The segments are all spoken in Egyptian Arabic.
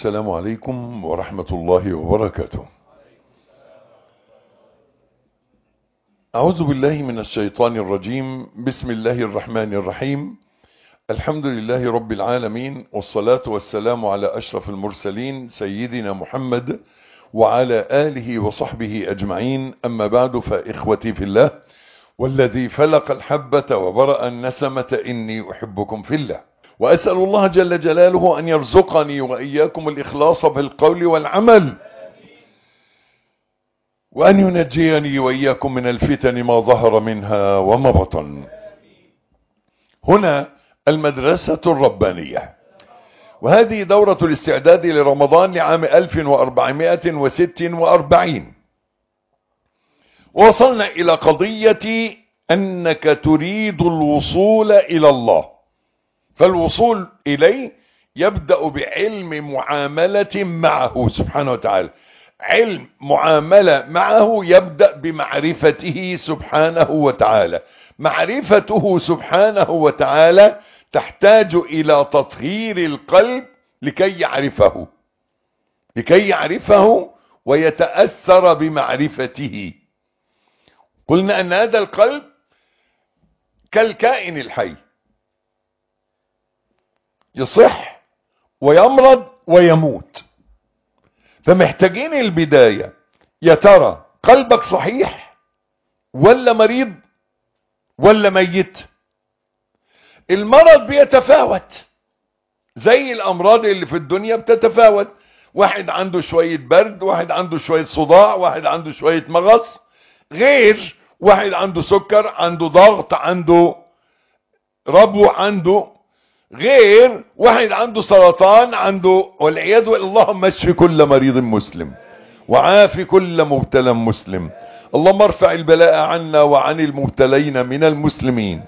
السلام عليكم ورحمة الله وبركاته أعوذ بالله من الشيطان الرجيم بسم الله الرحمن الرحيم الحمد لله رب العالمين والصلاة والسلام على أشرف المرسلين سيدنا محمد وعلى آله وصحبه أجمعين أما بعد فإخوتي في الله والذي فلق الحبة وبرأ النسمة إني أحبكم في الله وأسأل الله جل جلاله أن يرزقني وإياكم الإخلاص في القول والعمل وأن ينجيني وإياكم من الفتن ما ظهر منها وما بطن هنا المدرسة الربانية وهذه دورة الاستعداد لرمضان لعام 1446 وصلنا إلى قضية أنك تريد الوصول إلى الله فالوصول إليه يبدأ بعلم معاملة معه سبحانه وتعالى علم معاملة معه يبدأ بمعرفته سبحانه وتعالى معرفته سبحانه وتعالى تحتاج إلى تطهير القلب لكي يعرفه لكي يعرفه ويتأثر بمعرفته قلنا أن هذا القلب كالكائن الحي يصح ويمرض ويموت فمحتاجين البداية يا ترى قلبك صحيح ولا مريض ولا ميت المرض بيتفاوت زي الامراض اللي في الدنيا بتتفاوت واحد عنده شوية برد واحد عنده شوية صداع واحد عنده شوية مغص غير واحد عنده سكر عنده ضغط عنده ربو عنده غير واحد عنده سرطان عنده والعياذ اللهم اشف كل مريض مسلم وعافي كل مبتلى مسلم اللهم ارفع البلاء عنا وعن المبتلين من المسلمين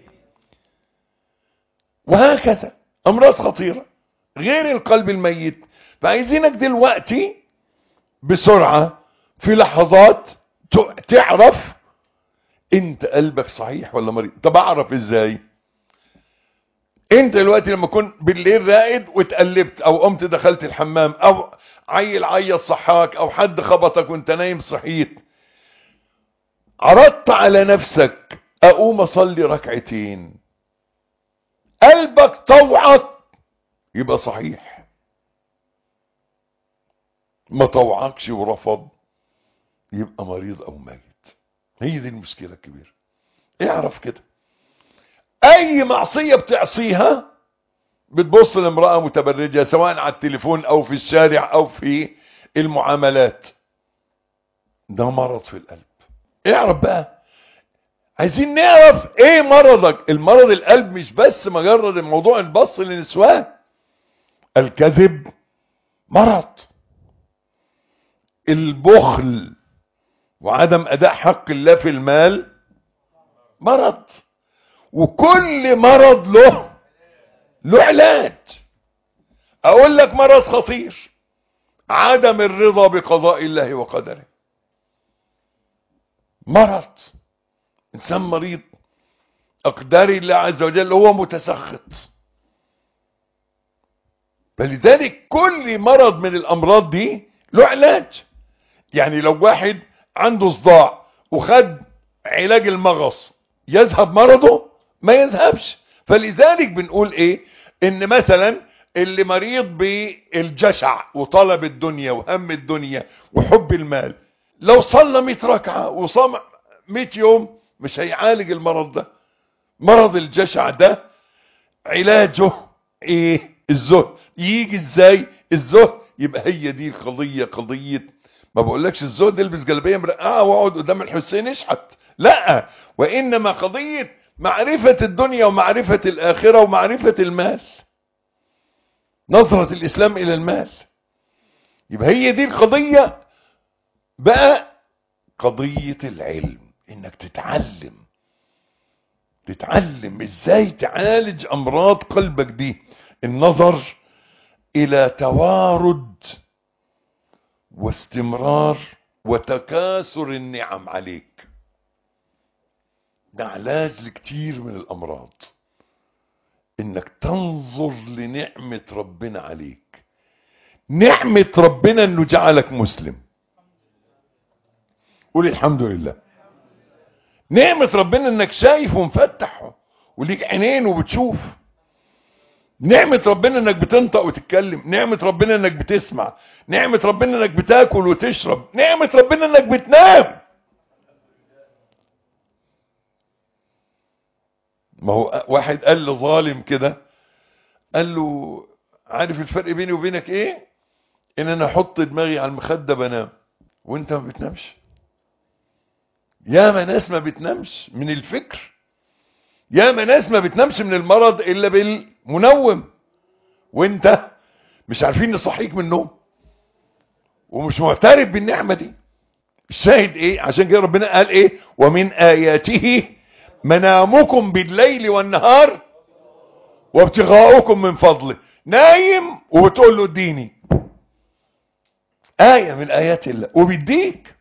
وهكذا امراض خطيرة غير القلب الميت فعايزينك دلوقتي بسرعة في لحظات تعرف انت قلبك صحيح ولا مريض طب اعرف ازاي انت دلوقتي لما تكون بالليل راقد واتقلبت او قمت دخلت الحمام او عيل عيط صحاك او حد خبطك وانت نايم صحيت عرضت على نفسك اقوم اصلي ركعتين قلبك طوعك يبقى صحيح ما طوعكش ورفض يبقى مريض او ميت هي دي المشكلة الكبيرة اعرف كده اي معصية بتعصيها بتبص لامرأة متبرجة سواء على التليفون او في الشارع او في المعاملات ده مرض في القلب اعرف بقى عايزين نعرف ايه مرضك المرض القلب مش بس مجرد الموضوع البص للنسوان الكذب مرض البخل وعدم اداء حق الله في المال مرض وكل مرض له له علاج اقول لك مرض خطير عدم الرضا بقضاء الله وقدره مرض انسان مريض اقدار الله عز وجل هو متسخط فلذلك كل مرض من الامراض دي له علاج يعني لو واحد عنده صداع وخد علاج المغص يذهب مرضه ما يذهبش فلذلك بنقول ايه ان مثلا اللي مريض بالجشع وطلب الدنيا وهم الدنيا وحب المال لو صلى 100 ركعه وصام 100 يوم مش هيعالج المرض ده مرض الجشع ده علاجه ايه الزهد يجي ازاي الزهد يبقى هي دي القضيه قضيه ما بقولكش الزهد البس جلبيه مرقعه واقعد قدام الحسين اشحت لا وانما قضيه معرفة الدنيا ومعرفة الآخرة ومعرفة المال نظرة الإسلام إلى المال يبقى هي دي القضية بقى قضية العلم إنك تتعلم تتعلم إزاي تعالج أمراض قلبك دي النظر إلى توارد واستمرار وتكاثر النعم عليك ده علاج لكتير من الامراض انك تنظر لنعمة ربنا عليك نعمة ربنا انه جعلك مسلم قول الحمد لله نعمة ربنا انك شايف ومفتح وليك عينين وبتشوف نعمة ربنا انك بتنطق وتتكلم نعمة ربنا انك بتسمع نعمة ربنا انك بتاكل وتشرب نعمة ربنا انك بتنام ما هو واحد قال لظالم كده قال له عارف الفرق بيني وبينك ايه ان انا احط دماغي على المخدة بنام وانت ما بتنامش ياما ناس ما بتنامش من الفكر ياما ناس ما بتنامش من المرض الا بالمنوم وانت مش عارفين نصحيك من النوم ومش معترف بالنعمة دي الشاهد ايه عشان كده ربنا قال ايه ومن اياته منامكم بالليل والنهار وابتغاؤكم من فضله نايم وبتقول له اديني آية من آيات الله وبيديك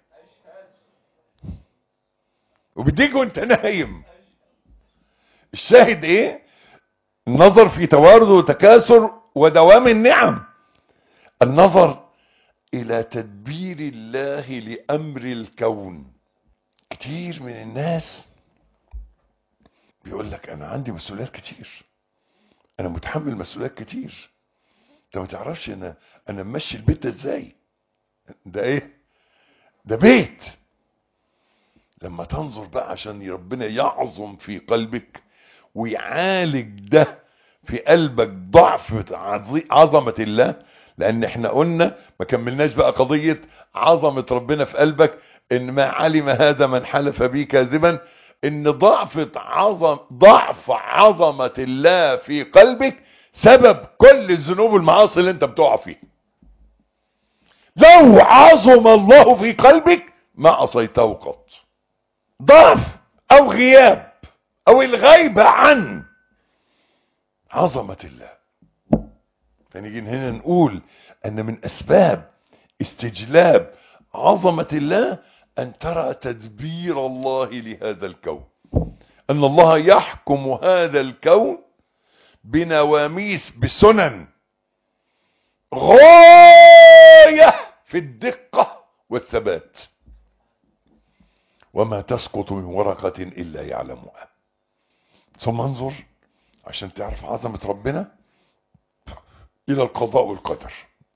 وبيديك وانت نايم الشاهد ايه النظر في توارد وتكاثر ودوام النعم النظر الى تدبير الله لامر الكون كتير من الناس بيقول لك انا عندي مسؤوليات كتير انا متحمل مسؤوليات كتير انت ما تعرفش انا انا ممشي البيت ده ازاي ده ايه ده بيت لما تنظر بقى عشان ربنا يعظم في قلبك ويعالج ده في قلبك ضعف عظمة الله لان احنا قلنا ما كملناش بقى قضية عظمة ربنا في قلبك ان ما علم هذا من حلف بي كاذبا ان ضعف عظم ضعف عظمة الله في قلبك سبب كل الذنوب والمعاصي اللي انت بتقع فيها لو عظم الله في قلبك ما عصيته قط ضعف او غياب او الغيبة عن عظمة الله فنيجي هنا نقول ان من اسباب استجلاب عظمة الله ان ترى تدبير الله لهذا الكون ان الله يحكم هذا الكون بنواميس بسنن غاية في الدقة والثبات وما تسقط من ورقة إلا يعلمها ثم انظر عشان تعرف عظمة ربنا إلى القضاء والقدر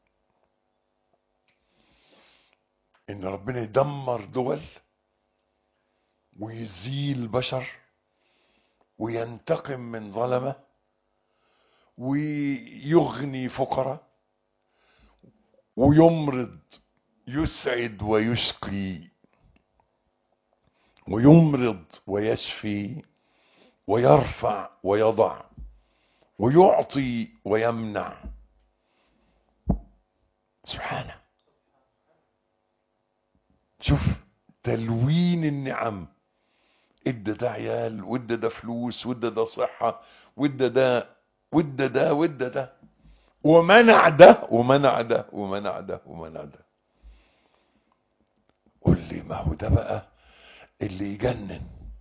إن ربنا يدمر دول ويزيل بشر وينتقم من ظلمه ويغني فقراء ويمرض يسعد ويشقي ويمرض ويشفي ويرفع ويضع ويعطي ويمنع سبحانه شوف تلوين النعم ادى ده عيال وادى ده فلوس وادى ده صحة وادى ده وادى ده وادى ده ومنع ده ومنع ده ومنع ده ومنع ده قول لي ما هو ده بقى اللي يجنن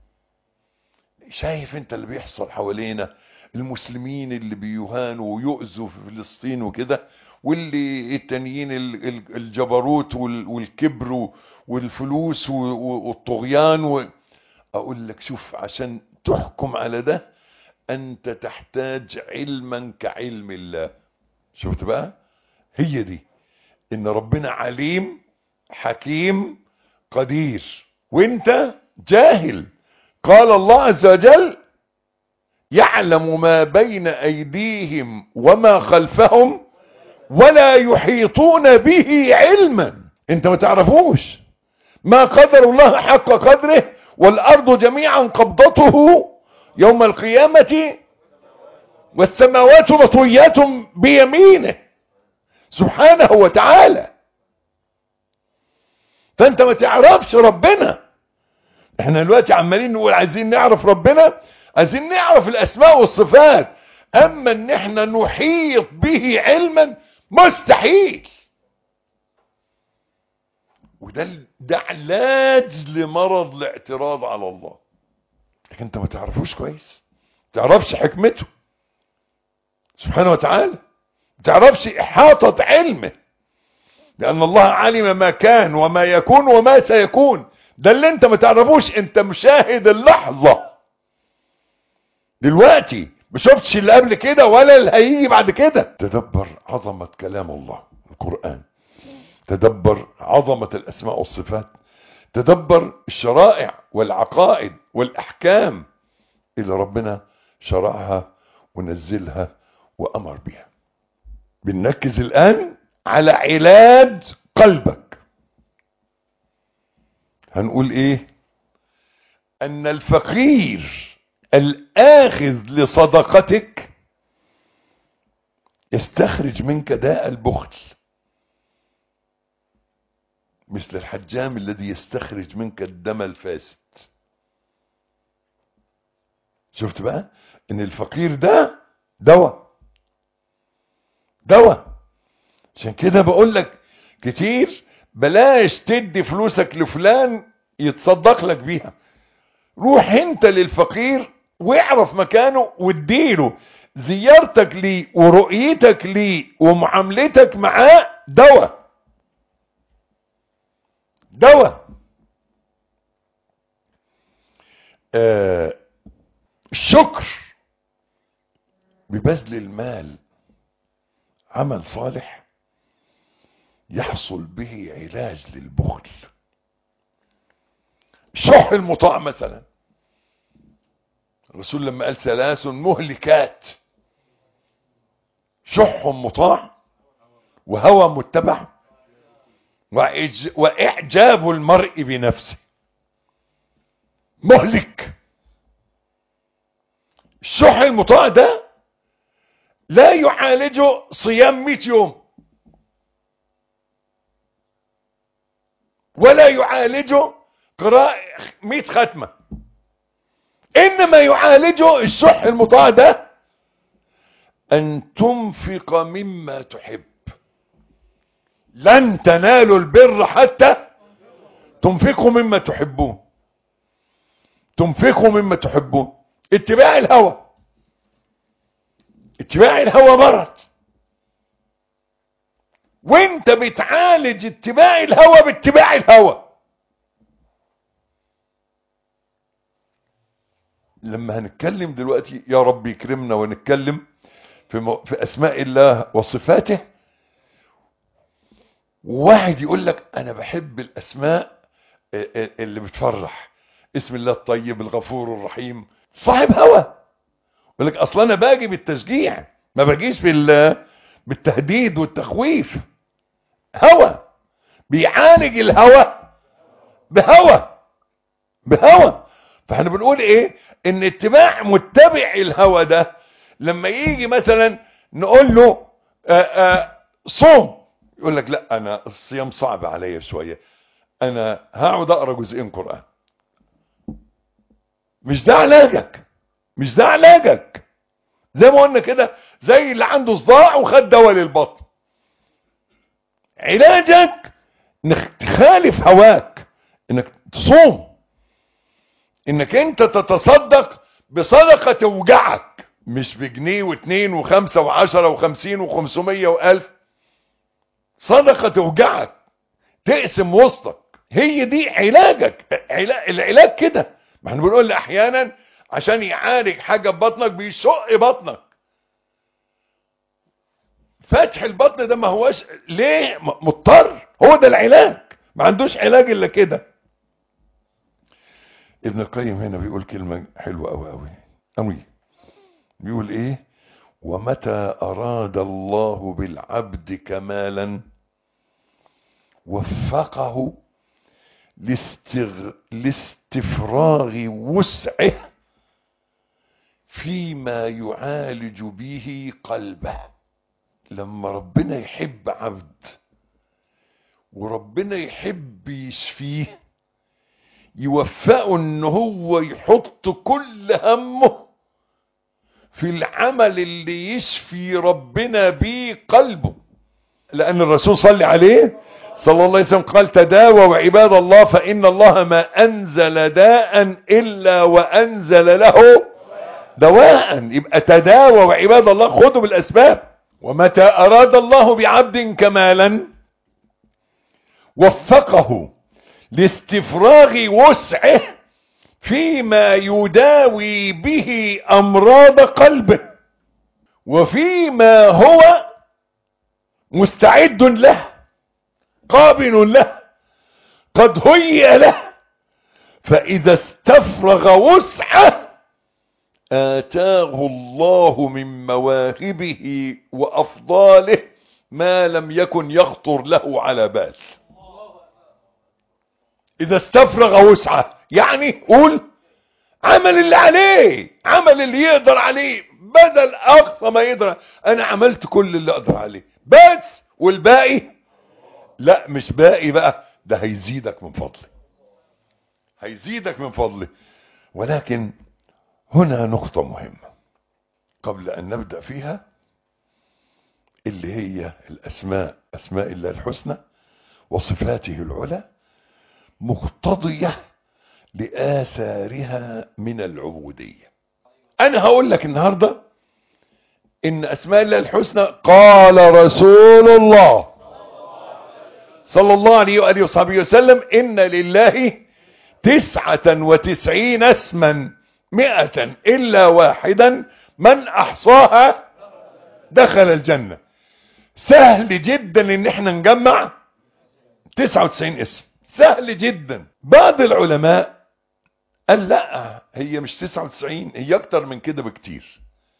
شايف انت اللي بيحصل حوالينا المسلمين اللي بيهانوا ويؤذوا في فلسطين وكده واللي التانيين الجبروت والكبر والفلوس والطغيان اقول لك شوف عشان تحكم على ده انت تحتاج علما كعلم الله شفت بقى هي دي ان ربنا عليم حكيم قدير وانت جاهل قال الله عز وجل يعلم ما بين ايديهم وما خلفهم ولا يحيطون به علما انت ما تعرفوش ما قدر الله حق قدره والارض جميعا قبضته يوم القيامة والسماوات مطويات بيمينه سبحانه وتعالى فانت ما تعرفش ربنا احنا دلوقتي عمالين نقول عايزين نعرف ربنا عايزين نعرف الاسماء والصفات اما ان احنا نحيط به علما مستحيل وده ده علاج لمرض الاعتراض على الله لكن انت ما تعرفوش كويس تعرفش حكمته سبحانه وتعالى تعرفش احاطة علمه لان الله علم ما كان وما يكون وما سيكون ده اللي انت ما تعرفوش انت مشاهد اللحظة دلوقتي ما شفتش اللي قبل كده ولا اللي هيجي بعد كده تدبر عظمة كلام الله القرآن تدبر عظمة الاسماء والصفات تدبر الشرائع والعقائد والاحكام اللي ربنا شرعها ونزلها وامر بها بنركز الان على علاج قلبك هنقول ايه ان الفقير الاخذ لصدقتك يستخرج منك داء البخل مثل الحجام الذي يستخرج منك الدم الفاسد شفت بقى ان الفقير ده دواء دواء عشان كده بقول لك كتير بلاش تدي فلوسك لفلان يتصدق لك بيها روح انت للفقير واعرف مكانه واديله زيارتك ليه ورؤيتك ليه ومعاملتك معاه دواء دواء آه الشكر ببذل المال عمل صالح يحصل به علاج للبخل الشح المطاع مثلا الرسول لما قال ثلاث مهلكات شح مطاع وهوى متبع واعجاب المرء بنفسه مهلك الشح المطاع ده لا يعالجه صيام 100 يوم ولا يعالجه قراءة 100 ختمة انما يعالجه الشح المطاع ده ان تنفق مما تحب لن تنالوا البر حتى تنفقوا مما تحبون تنفقوا مما تحبون اتباع الهوى اتباع الهوى مرض وانت بتعالج اتباع الهوى باتباع الهوى لما هنتكلم دلوقتي يا رب يكرمنا ونتكلم في, م... في اسماء الله وصفاته واحد يقول لك انا بحب الاسماء اللي بتفرح اسم الله الطيب الغفور الرحيم صاحب هوى يقول لك اصلا انا باجي بالتشجيع ما باجيش بال بالتهديد والتخويف هوى بيعالج الهوى بهوى بهوى فاحنا بنقول ايه ان اتباع متبع الهوى ده لما يجي مثلا نقول له آآ آآ صوم يقول لك لا انا الصيام صعب عليا شويه انا هقعد اقرا جزئين قران مش ده علاجك مش ده علاجك زي ما قلنا كده زي اللي عنده صداع وخد دواء للبطن علاجك انك تخالف هواك انك تصوم انك انت تتصدق بصدقة توجعك مش بجنيه واثنين وخمسة وعشرة وخمسين وخمسمية والف صدقة توجعك تقسم وسطك هي دي علاجك علاج العلاج كده ما احنا بنقول احيانا عشان يعالج حاجة ببطنك بيشق بطنك فتح البطن ده ما هوش ليه مضطر هو ده العلاج ما عندوش علاج الا كده ابن القيم هنا بيقول كلمة حلوة قوي قوي قوي بيقول ايه ومتى اراد الله بالعبد كمالا وفقه لاستغ... لاستفراغ وسعه فيما يعالج به قلبه لما ربنا يحب عبد وربنا يحب يشفيه يوفقه ان هو يحط كل همه في العمل اللي يشفي ربنا بيه قلبه لان الرسول صلى عليه صلى الله عليه وسلم قال تداووا عباد الله فان الله ما انزل داء الا وانزل له دواء يبقى تداووا عباد الله خدوا بالاسباب ومتى أراد الله بعبد كمالا وفقه لاستفراغ وسعه فيما يداوي به أمراض قلبه وفيما هو مستعد له قابل له قد هيئ له فإذا استفرغ وسعه آتاه الله من مواهبه وأفضاله ما لم يكن يخطر له على بال إذا استفرغ وسعه يعني قول عمل اللي عليه عمل اللي يقدر عليه بدل أقصى ما يقدر أنا عملت كل اللي أقدر عليه بس والباقي لا مش باقي بقى ده هيزيدك من فضله هيزيدك من فضله ولكن هنا نقطة مهمة قبل أن نبدأ فيها اللي هي الأسماء أسماء الله الحسنى وصفاته العلى مقتضية لآثارها من العبودية أنا هقول لك النهاردة إن أسماء الله الحسنى قال رسول الله صلى الله عليه وآله وصحبه وسلم إن لله تسعة وتسعين اسما مئة إلا واحدا من أحصاها دخل الجنة سهل جدا إن احنا نجمع 99 اسم سهل جدا بعض العلماء قال لا هي مش 99 هي اكتر من كده بكتير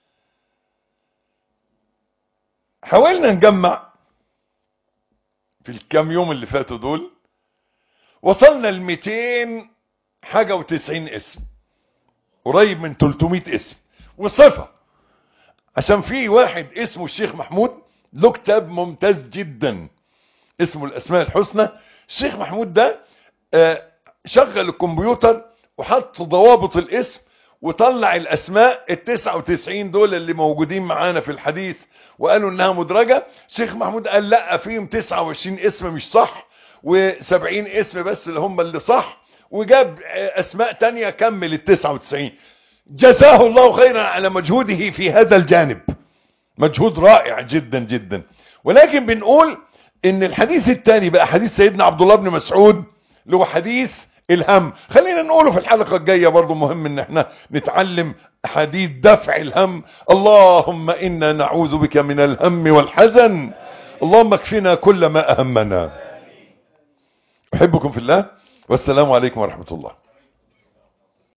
حاولنا نجمع في الكام يوم اللي فاتوا دول وصلنا ل 200 حاجة و90 اسم قريب من 300 اسم وصفة عشان في واحد اسمه الشيخ محمود له كتاب ممتاز جدا اسمه الاسماء الحسنى الشيخ محمود ده آه شغل الكمبيوتر وحط ضوابط الاسم وطلع الاسماء ال 99 دول اللي موجودين معانا في الحديث وقالوا انها مدرجة الشيخ محمود قال لا فيهم 29 اسم مش صح و70 اسم بس اللي هم اللي صح وجاب اسماء تانية كمل ال 99 جزاه الله خيرا على مجهوده في هذا الجانب مجهود رائع جدا جدا ولكن بنقول ان الحديث الثاني بقى حديث سيدنا عبد الله بن مسعود اللي هو حديث الهم خلينا نقوله في الحلقة الجاية برضو مهم ان احنا نتعلم حديث دفع الهم اللهم انا نعوذ بك من الهم والحزن اللهم اكفنا كل ما اهمنا احبكم في الله والسلام عليكم ورحمة الله